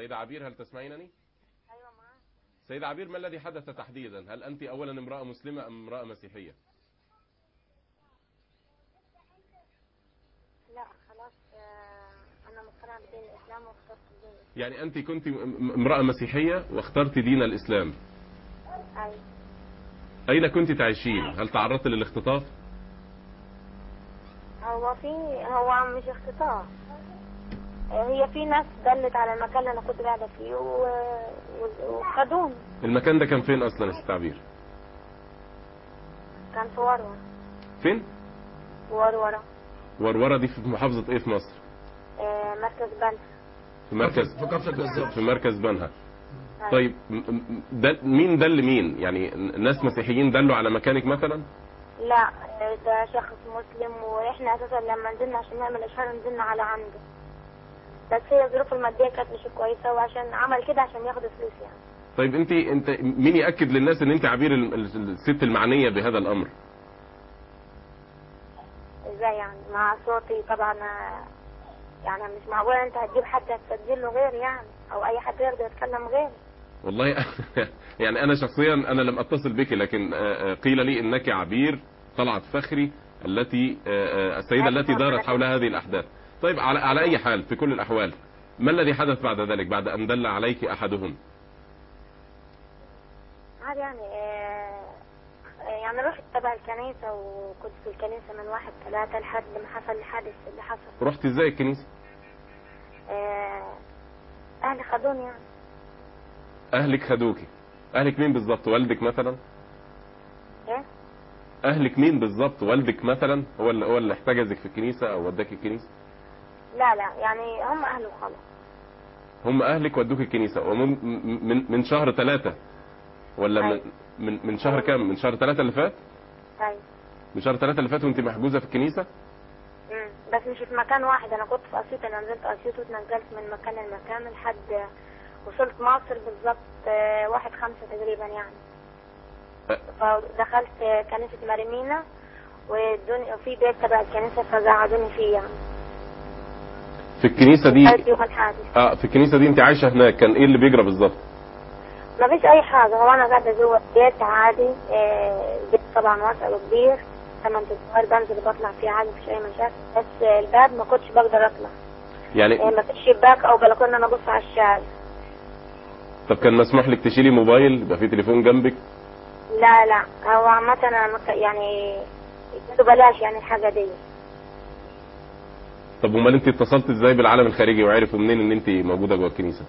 سيدة عبير هل تسمعينني ايوه معاك سيدة عبير ما الذي حدث تحديدا هل أنت أولا امرأة مسلمة أم امرأة مسيحية لا خلاص آه، انا مقتنعه بدين الاسلام واخترت الدين الإسلام. يعني أنت كنت م- امرأة مسيحية واخترت دين الإسلام ايوه أين كنت تعيشين هل تعرضت للاختطاف هو في هو مش اختطاف آه، هي في ناس دلت على المكان اللي انا كنت قاعده فيه و... و- وخدوني المكان ده كان فين أصلا يا ست عبير كان في ورور فين ورورة ورورة دي في محافظة إيه في مصر آه، مركز بنها في مركز في كفر الجزار في مركز بنها أيوة. طيب م- م- ده مين دل مين يعني ناس مسيحيين دلوا على مكانك مثلا لا آه، ده شخص مسلم واحنا اساسا لما نزلنا عشان نعمل اشهار نزلنا على عنده بس هي الظروف الماديه كانت مش كويسه وعشان عمل كده عشان ياخد فلوس يعني طيب انت انت مين ياكد للناس ان انت عبير ال- ال- الست المعنيه بهذا الامر ازاي يعني مع صوتي طبعا آه، يعني مش معقول انت هتجيب حد تسجل له غير يعني او اي حد يقدر يتكلم غير والله يعني انا شخصيا انا لم اتصل بك لكن آه، آه، قيل لي انك عبير طلعت فخري التي آه، آه، السيده التي دارت حول هذه الاحداث طيب على على اي حال في كل الاحوال ما الذي حدث بعد ذلك بعد ان دل عليك احدهم عادي يعني آه، آه، يعني رحت تبع الكنيسة وكنت في الكنيسة من واحد ثلاثة لحد ما حصل الحادث اللي حصل رحت ازاي الكنيسه آه، أهلي خدوني يعني اهلك خدوكي اهلك مين بالظبط والدك مثلا إيه؟ اهلك مين بالظبط والدك مثلا هو اللي هو اللي احتجزك في الكنيسه او وداك الكنيسه لا لا يعني هم أهلي وخلاص هم اهلك ودوك الكنيسه ومن من من شهر ثلاثة ولا من أيوة. من من شهر كام من شهر ثلاثة اللي فات طيب من شهر ثلاثة اللي فات وانت محجوزه في الكنيسه مم. بس مش في مكان واحد أنا كنت في أسيوط أنا نزلت أسيوط واتنقلت من مكان لمكان لحد وصلت مصر بالظبط آه، واحد خمسة تقريبا يعني أه. فدخلت آه، كنيسة مريمينا وادوني في بيت تبع الكنيسة فقعدوني فيه يعني في الكنيسه دي قلت يوم الحادث اه في الكنيسه دي انت عايشه هناك كان ايه اللي بيجرى بالظبط ما فيش اي حاجه هو انا قاعده جوه البيت عادي آه، البيت طبعا واسع وكبير ثمان ادوار بنزل وبطلع فيه عادي مفيش اي مشاكل بس آه، الباب ما كنتش بقدر اطلع يعني آه، ما فيش شباك او بلكونه انا ابص على الشارع طب كان مسموح لك تشيلي موبايل يبقى في تليفون جنبك لا لا هو عامه انا مك- يعني اديته بلاش يعني الحاجه دي طب امال انت اتصلت ازاي بالعالم الخارجي وعرفوا منين ان انت موجوده جوه الكنيسه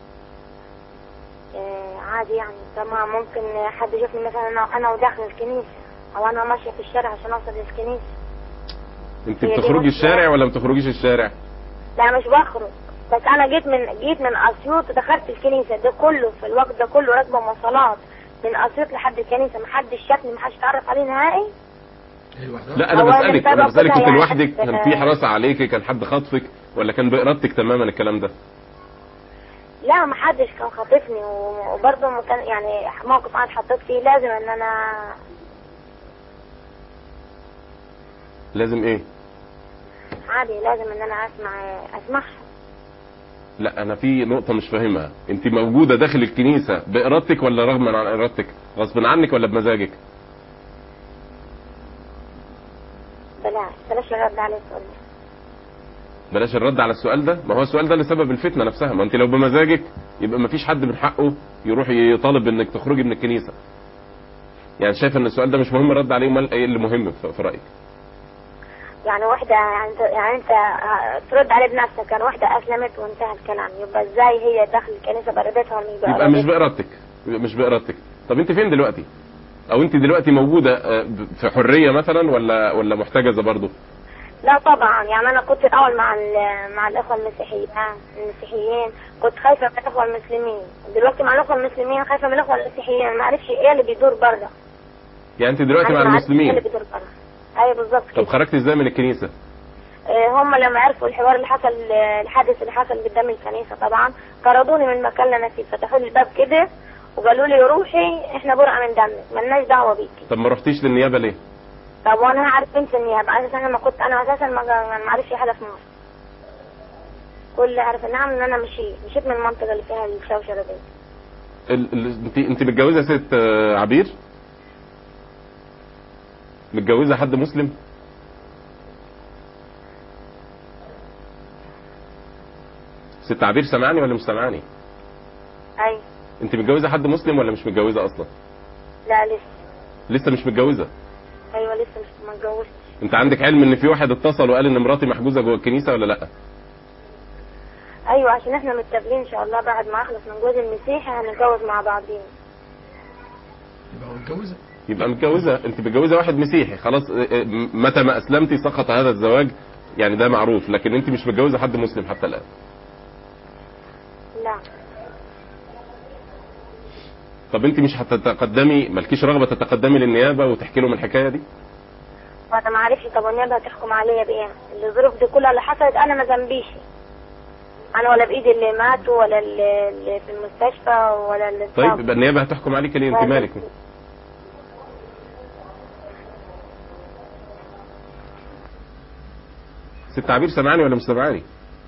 آه، عادي يعني تمام ممكن حد يشوفني مثلا انا انا وداخل الكنيسه او انا ماشيه في الشارع عشان اوصل للكنيسه انت هي دي بتخرجي مشكلة. الشارع ولا ما بتخرجيش الشارع لا مش بخرج بس انا جيت من جيت من اسيوط دخلت الكنيسه ده كله في الوقت ده كله راكبه مواصلات من اسيوط لحد الكنيسه محدش شافني محدش اتعرف عليه نهائي هي لوحدها لا انا هو بسالك انا السبب بسالك كده كنت يعني لوحدك حد- كان في حراسه عليك كان حد خاطفك ولا كان بارادتك تماما الكلام ده لا محدش كان خاطفني و- وبرضه ما كان يعني موقف انا اتحطيت فيه لازم ان انا لازم ايه عادي لازم ان انا اسمع اسمعها لا انا في نقطة مش فاهمها انت موجودة داخل الكنيسة بارادتك ولا رغما عن ارادتك غصب عنك ولا بمزاجك بلاش بلاش الرد عليه السؤال ده بلاش الرد على السؤال ده ما هو السؤال ده لسبب الفتنة نفسها ما انت لو بمزاجك يبقى ما فيش حد من حقه يروح يطالب انك تخرجي من الكنيسة يعني شايف ان السؤال ده مش مهم الرد عليه امال ايه اللي مهم في في رايك يعني واحدة يعني انت يعني انت ترد عليه بنفسك يعني واحدة اسلمت وانتهى الكلام يبقى ازاي هي داخل الكنيسة بارادتها ولا مش يبقى مش بارادتها؟ بارادتك يبقى مش بارادتك طب انت فين دلوقتي او انت دلوقتي موجودة آه، في حرية مثلا ولا ولا محتجزة برضو لا طبعا يعني انا كنت الاول مع ال- مع الاخوة المسيحيين آه، المسيحيين كنت خايفة من الاخوة المسلمين دلوقتي مع الاخوة المسلمين خايفة من الاخوة المسيحيين ما اعرفش ايه اللي بيدور بره يعني انت دلوقتي مع أنا ما عرفتش ايه المسلمين اللي بيدور بره ايوه بالظبط طب كده خرجت ازاي من الكنيسة آه، هم لما عرفوا الحوار اللي حصل آه، الحادث اللي حصل قدام الكنيسة طبعا طردوني من المكان اللي انا فيه فتحوا لي الباب كده وقالوا لي روحي احنا برقة من دمك ملناش دعوة بيكي طب ما رحتيش للنيابة ليه طب وانا هعرف مين في النيابة اساسا انا ما كنت انا اساسا ما ما اعرفش حاجة في مصر كل اللي عرف نعم ان انا مشيت مشيت من المنطقه اللي فيها الشوشره دي ال... ال... انت انت متجوزه ست آه، عبير متجوزه حد مسلم ست عبير سامعني ولا مش سامعني اي انت متجوزه حد مسلم ولا مش متجوزه اصلا لا لسه لسه مش متجوزه ايوه لسه مش ما اتجوزتش انت عندك علم ان في واحد اتصل وقال ان مراتي محجوزه جوه الكنيسه ولا لا ايوه عشان احنا متفقين ان شاء الله بعد ما اخلص من جوز المسيحي هنتجوز مع بعضين يبقى هو اتجوزها يبقى متجوزه انت متجوزه واحد مسيحي خلاص اه، اه، متى ما اسلمتي سقط هذا الزواج يعني ده معروف لكن انت مش متجوزه حد مسلم حتى الان لا طب انت مش هتتقدمي مالكيش رغبه تتقدمي للنيابه وتحكي لهم الحكايه دي وانا ما عارفش طب والنيابه هتحكم عليا بايه الظروف دي كلها اللي حصلت انا ما ذنبيش انا ولا بايدي اللي ماتوا ولا اللي اللي في المستشفى ولا اللي طيب اتصاب. يبقى النيابه هتحكم عليك ليه انت مالك ست عبير سامعاني ولا مش سامعاني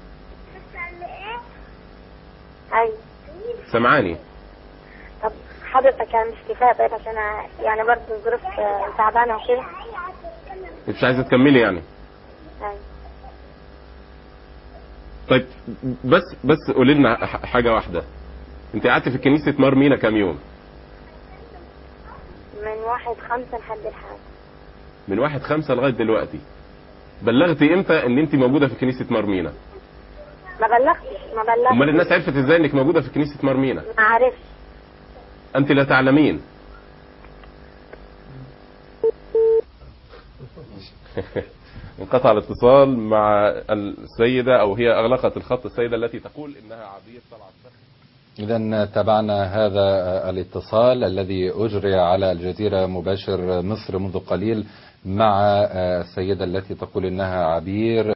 ايوه سامعاني طب حضرتك يعني مش كفايه طيب عشان أ- يعني برضه الظروف آه، تعبانه وكده انت مش عايزه تكملي يعني ايوه طيب بس بس قولي لنا ح- حاجه واحده انت قعدت في كنيسه مارمينا كام يوم من واحد خمسة لحد الحاجة من واحد خمسة لغايه دلوقتي بلغتي امتى ان انت موجوده في كنيسه مارمينا ما بلغتش ما بلغتش امال الناس عرفت ازاي انك موجوده في كنيسه مارمينا ما عرفش انت لا تعلمين انقطع الاتصال مع السيدة أو هي أغلقت الخط السيدة التي تقول إنها عبير طلعت فخر إذا تابعنا هذا الاتصال الذي أجري على الجزيرة مباشر مصر منذ قليل مع السيدة التي تقول إنها عبير